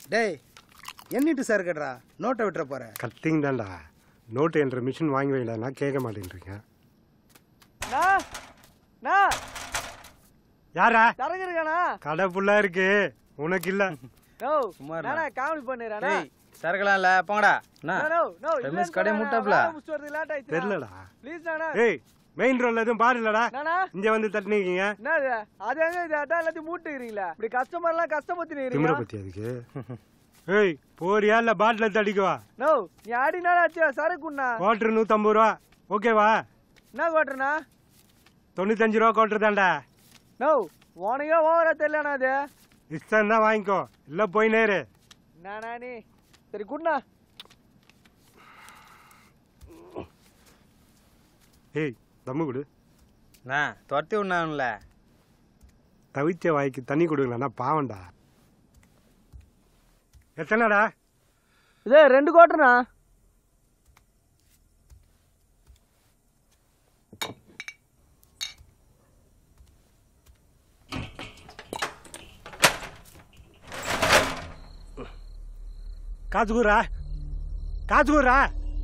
டேய் எண்ணிட்டு சார் கேட்றா நோட்டை விட்டுற போறேன் கத்திங் தான்டா நோட்டு என்ற மிஷின் வாங்கி வைடா கேட்க மாட்டேன்றீங்க யாரா சரக்கு இருக்கானா கடை ஃபுல்லா இருக்கு உனக்கு இல்ல நோ சும்மா இருடா. நானா காமெடி பண்ணுறேன் டேய் சரக்குலாம் இல்ல போங்கடா என்ன நோ நோ ரமேஷ் கடையை முட்டாப்ல. தெரியலடா ப்ளீஸ் நானா ஏய் மெயின் ரோட்ல எதுவும் பாரு இல்லடா நானா இங்க வந்து தட்டினீங்க என்னது அது எங்க இது அதான் எல்லாத்தையும் மூட்டுக்கிறீங்களா இப்படி கஸ்டமர்லாம் திமிர கஷ்டப்படுத்தினீங்க பத்தி அதுக்கு ஏய் போறியா இல்ல பாட்டில தடிக்குவா நோ நீ ஆடினாலும் ஆச்சு சரக்குண்ணா குவார்டர் நூத்தம்பது ரூபா ஓகேவா என்ன கோட்டுறனா தொண்ணூத்தஞ்சு ரூபா குவார்டர் தான்டா நோ உனக்கே ஓவரா தெரியலண்ணா அது இஷ்டம் தான் வாங்கிக்கோ இல்ல போய் நேரு நானா நீ சரி குண்ணா ஏய் தம்மு கொடு என்ன துரத்தி விடணும்ல தவிச்ச வாய்க்கு தண்ணி கொடுங்களா பாவம்டா எத்தனைடா இதே ரெண்டு கோட்டுறனா காசு கூறா காசு கூறா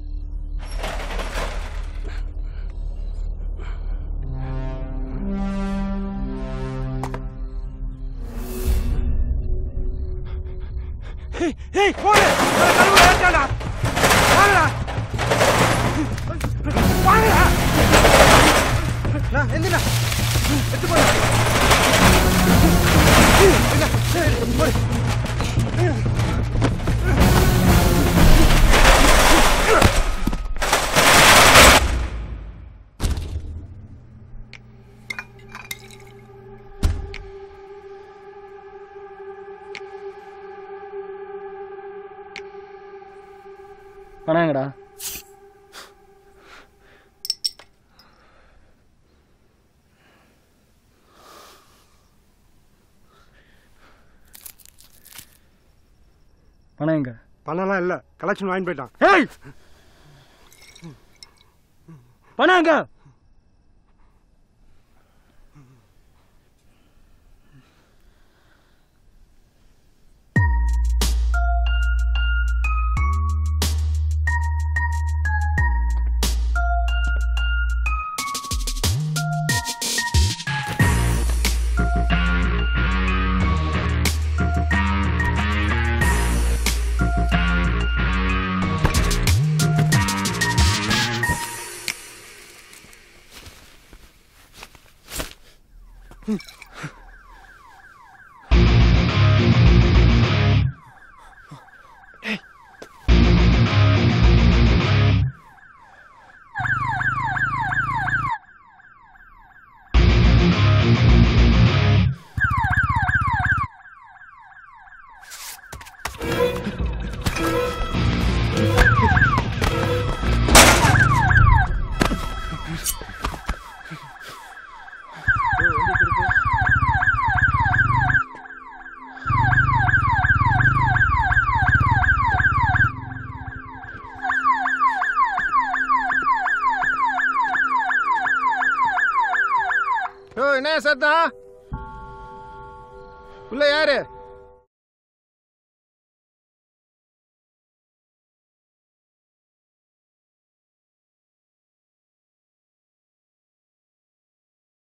ஏய் போடு கழுவு ஏத்தாடா வாங்கடா வாங்கடா நான் எந்திரா பணங்கடா பணம் எங்க பணம்லாம் இல்ல கலெக்ஷன் வாங்கி போயிட்டான் ஏய் பணம் எங்க ஓ என்ன சத்தம் உள்ள யாரு